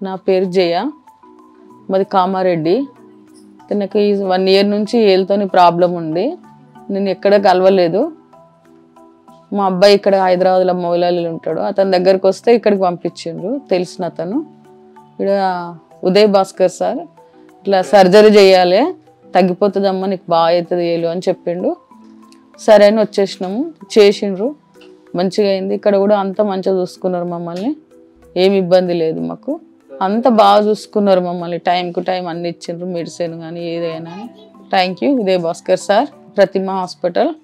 నా పేరు జయ మాది కామారెడ్డి నాకు ఈ వన్ ఇయర్ నుంచి ఏళ్ళతోని ప్రాబ్లం ఉంది నేను ఎక్కడ కలవలేదు మా అబ్బాయి ఇక్కడ హైదరాబాద్లో మౌలాలీలో ఉంటాడు అతని దగ్గరికి వస్తే ఇక్కడికి పంపించిండ్రు తెలిసిన అతను ఇక్కడ ఉదయ్ భాస్కర్ సార్ ఇట్లా సర్జరీ చేయాలి తగ్గిపోతుందమ్మా నీకు బాగా అవుతుంది ఏలు అని చెప్పిండు సరే అని వచ్చేసినాము చేసిండ్రు మంచిగా అయింది ఇక్కడ కూడా అంత మంచిగా చూసుకున్నారు మమ్మల్ని ఏమి ఇబ్బంది లేదు మాకు అంత బాగా చూసుకున్నారు మమ్మల్ని టైం కు టైం అన్ని ఇచ్చిండ్రు మెడిసిన్ కానీ ఏదైనా thank you Uday Bhaskar sir Pratima hospital